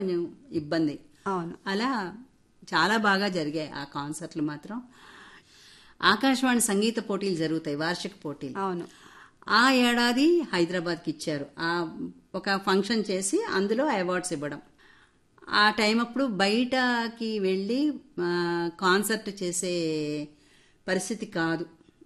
కొంచెం ఇబ్బంది అవును అలా చాలా బాగా జరిగాయి ఆ కాన్సర్ట్లు మాత్రం ఆకాశవాణి సంగీత పోటీలు జరుగుతాయి వార్షిక పోటీలు అవును ఆ ఏడాది హైదరాబాద్కి ఇచ్చారు ఆ ఒక ఫంక్షన్ చేసి అందులో అవార్డ్స్ ఇవ్వడం ఆ టైం అప్పుడు బయటకి వెళ్ళి ఆ, కాన్సర్ట్ చేసే పరిస్థితి కాదు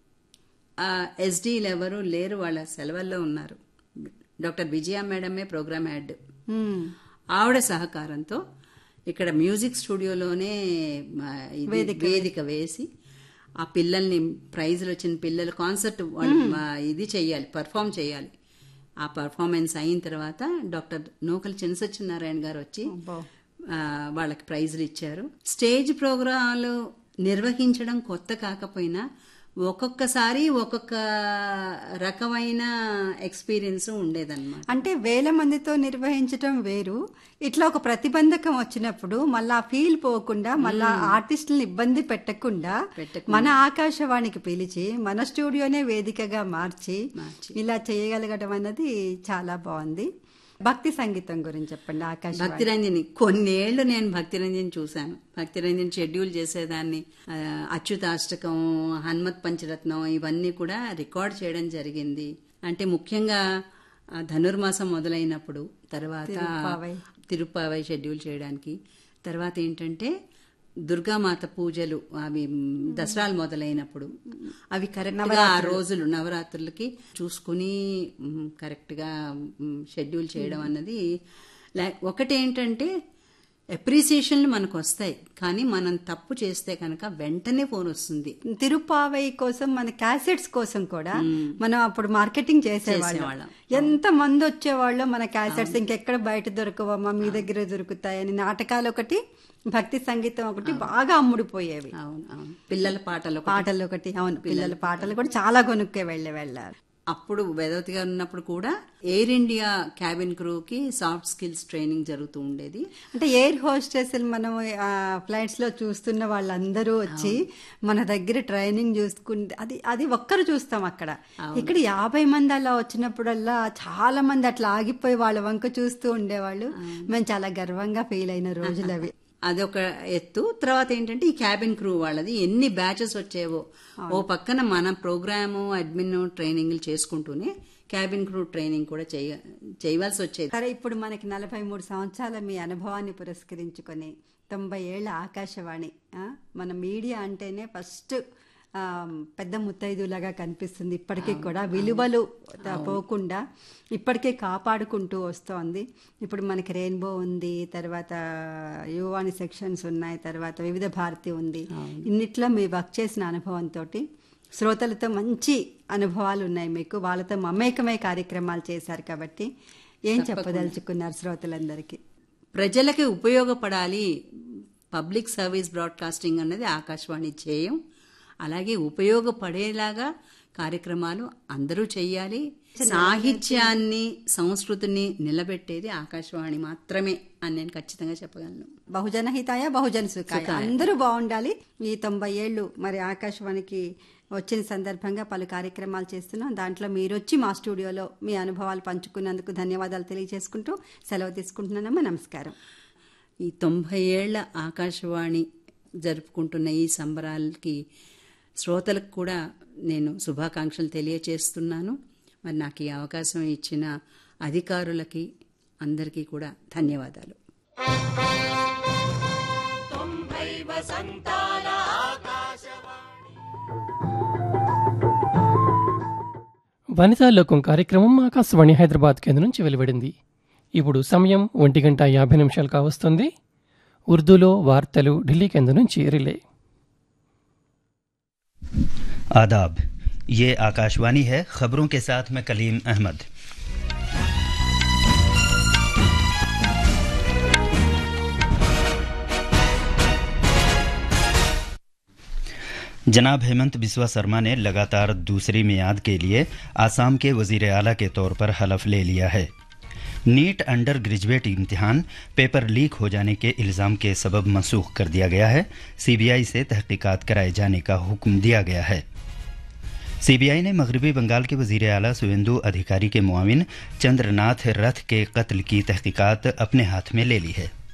ఎస్డీలు ఎవరు లేరు వాళ్ళ సెలవుల్లో ఉన్నారు డాక్టర్ విజయ మేడమే ప్రోగ్రామ్ హెడ్ మ్మ్. ఆవిడ సహకారంతో ఇక్కడ మ్యూజిక్ స్టూడియోలోనే ఆ, ఇది వేదిక వేసి ఆ పిల్లల్ని ప్రైజులు వచ్చిన పిల్లలు కాన్సర్ట్ వాళ్ళు ఆ, ఇది చెయ్యాలి పర్ఫామ్ చేయాలి ఆ పర్ఫార్మెన్స్ అయిన తర్వాత డాక్టర్ నూకల చినసత్యనారాయణ గారు వచ్చి అబ్బో. ఆ, వాళ్ళకి ప్రైజులు ఇచ్చారు స్టేజ్ ప్రోగ్రాంలు నిర్వహించడం కొత్త కాకపోయినా ఒక్కొక్కసారి ఒక్కొక్క రకమైన ఎక్స్పీరియన్స్ ఉండేదన్నమాట అంటే వేల మందితో నిర్వహించటం వేరు ఇట్లా ఒక ప్రతిబంధకం వచ్చినప్పుడు మళ్ళా ఫీల్ పోకుండా మళ్ళా ఆర్టిస్టులను ఇబ్బంది పెట్టకుండా పెట్టకుండా. మన ఆకాశవాణికి పిలిచి మన స్టూడియోనే వేదికగా మార్చి మార్చి. ఇలా చేయగలగడం అన్నది చాలా బాగుంది భక్తి సంగీతం గురించి చెప్పండి ఆకాశవాణి భక్తిరంజని కొన్నేళ్లు నేను భక్తిరంజని చూశాను భక్తిరంజని షెడ్యూల్ చేసేదాన్ని ఆ, అచ్యుతాష్టకం హనుమత్ పంచరత్నం ఇవన్నీ కూడా రికార్డ్ చేయడం జరిగింది అంటే ముఖ్యంగా ఆ, ధనుర్మాసం మొదలైనప్పుడు తర్వాత తిరుప్పావై. తిరుప్పావై షెడ్యూల్ చేయడానికి తర్వాత ఏంటంటే దుర్గామాత పూజలు అవి మ్, దసరాలు మొదలైనప్పుడు అవి కరెక్ట్ గా ఆ రోజులు నవరాత్రులకి చూసుకుని మ్, కరెక్ట్ గా మ్, షెడ్యూల్ చేయడం అన్నది లై- ఒకటేంటంటే అప్రిసియేషన్లు మనకు వస్తాయి కానీ మనం తప్పు చేస్తే కనుక వెంటనే ఫోన్ వస్తుంది తిరుపావై కోసం మన క్యాసెట్స్ కోసం కూడా మనం అప్పుడు మార్కెటింగ్ చేసేవాళ్ళం చేసేవాళ్ళం. ఎంత మంది వచ్చేవాళ్ళో మన క్యాసెట్స్ ఇంకెక్కడ బయట దొరకవమ్మా మీ దగ్గర దొరుకుతాయని నాటకాలు ఒకటి భక్తి సంగీతం ఒకటి బాగా అమ్ముడుపోయేవి అవును అవును పిల్లల పాటలు ఒకటి. పాటలు ఒకటి అవును పిల్లల పాటలు కూడా చాలా కొనుక్కే వెళ్ళి వెళ్ళారు అప్పుడు వేదవతి గారు ఉన్నప్పుడు కూడా ఎయిర్ ఇండియా క్యాబిన్ క్రూకి సాఫ్ట్ స్కిల్స్ ట్రైనింగ్ జరుగుతూ ఉండేది అంటే ఎయిర్ హోస్టెస్ మనం ఫ్లైట్స్ లో చూస్తున్న వాళ్ళందరూ వచ్చి మన దగ్గర ట్రైనింగ్ చూసుకుంటే అది అది ఒక్కరు చూస్తాం అక్కడ ఇక్కడ యాభై మంది అలా వచ్చినప్పుడల్లా చాలా మంది అట్లా ఆగిపోయి వాళ్ళ వంక చూస్తూ ఉండేవాళ్ళు మేము చాలా గర్వంగా ఫీల్ అయిన రోజులు అవి అదొక ఎత్తు తర్వాత ఏంటంటే ఈ క్యాబిన్ క్రూ వాళ్ళది ఎన్ని బ్యాచెస్ వచ్చేవో ఓ పక్కన మన ప్రోగ్రాము అడ్మిన్ ట్రైనింగ్లు చేసుకుంటూనే క్యాబిన్ క్రూ ట్రైనింగ్ కూడా చేయ చేయవలసి వచ్చేది సరే ఇప్పుడు మనకి నలభై మూడు సంవత్సరాల మీ అనుభవాన్ని పురస్కరించుకొని తొంభై ఏళ్ల ఆకాశవాణి ఆ, మన మీడియా అంటేనే ఫస్ట్ ఆ, పెద్ద ముత్తైదులాగా కనిపిస్తుంది ఇప్పటికీ కూడా విలువలు త- పోకుండా ఇప్పటికే కాపాడుకుంటూ వస్తోంది ఇప్పుడు మనకి రెయిన్బో ఉంది తర్వాత యువాని సెక్షన్స్ ఉన్నాయి తర్వాత వివిధ భారతి ఉంది ఇన్నిట్లో మీ వర్క్ చేసిన అనుభవంతో శ్రోతలతో మంచి అనుభవాలు ఉన్నాయి మీకు వాళ్ళతో మమేకమై కార్యక్రమాలు చేశారు కాబట్టి ఏం చెప్పదలుచుకున్నారు శ్రోతలందరికీ ప్రజలకి ఉపయోగపడాలి పబ్లిక్ సర్వీస్ బ్రాడ్కాస్టింగ్ అన్నది ఆకాశవాణి చేయం అలాగే ఉపయోగపడేలాగా కార్యక్రమాలు అందరూ చెయ్యాలి సాహిత్యాన్ని సంస్కృతిని నిలబెట్టేది ఆకాశవాణి మాత్రమే అని నేను ఖచ్చితంగా చెప్పగలను బహుజన హితాయ బహుజన సుఖాయ అందరూ బాగుండాలి ఈ తొంభై ఏళ్ళు మరి ఆకాశవాణికి వచ్చిన సందర్భంగా పలు కార్యక్రమాలు చేస్తున్నాం దాంట్లో మీరు వచ్చి మా స్టూడియోలో మీ అనుభవాలు పంచుకున్నందుకు ధన్యవాదాలు తెలియజేసుకుంటూ సెలవు తీసుకుంటున్నానమ్మా నమస్కారం ఈ తొంభై ఏళ్ల ఆకాశవాణి జరుపుకుంటున్న ఈ సంబరాలకి శ్రోతలకు కూడా నేను శుభాకాంక్షలు తెలియచేస్తున్నాను మరి నాకు ఈ అవకాశం ఇచ్చిన అధికారులకి అందరికీ కూడా ధన్యవాదాలు వనితా లోకం కార్యక్రమం ఆకాశవాణి హైదరాబాద్ కేంద్రం నుంచి వెలువడింది ఇప్పుడు సమయం ఒంటి గంట యాభై నిమిషాలు కావస్తుంది ఉర్దూలో వార్తలు ఢిల్లీ కేంద్రం నుంచి రిలే आदाब ये आकाशवाणी है खबरों के साथ मैं कलीम अहमद जनाब हेमंत बिस्वा शर्मा ने लगातार दूसरी मियाद के लिए आसाम के वजीर आला के तौर पर हलफ ले लिया है नीट अंडर ग्रेजुएट इम्तिहान पेपर लीक हो जाने के इल्ज़ाम के सबब मनसूख कर दिया गया है सीबीआई से तहकीकात कराए जाने का हुक्म दिया गया है सीबीआई ने मगरबी बंगाल के वजीर अला सुवेंदु अधिकारी के मुआविन चंद्रनाथ रथ के कत्ल की तहकीकात अपने हाथ में ले ली है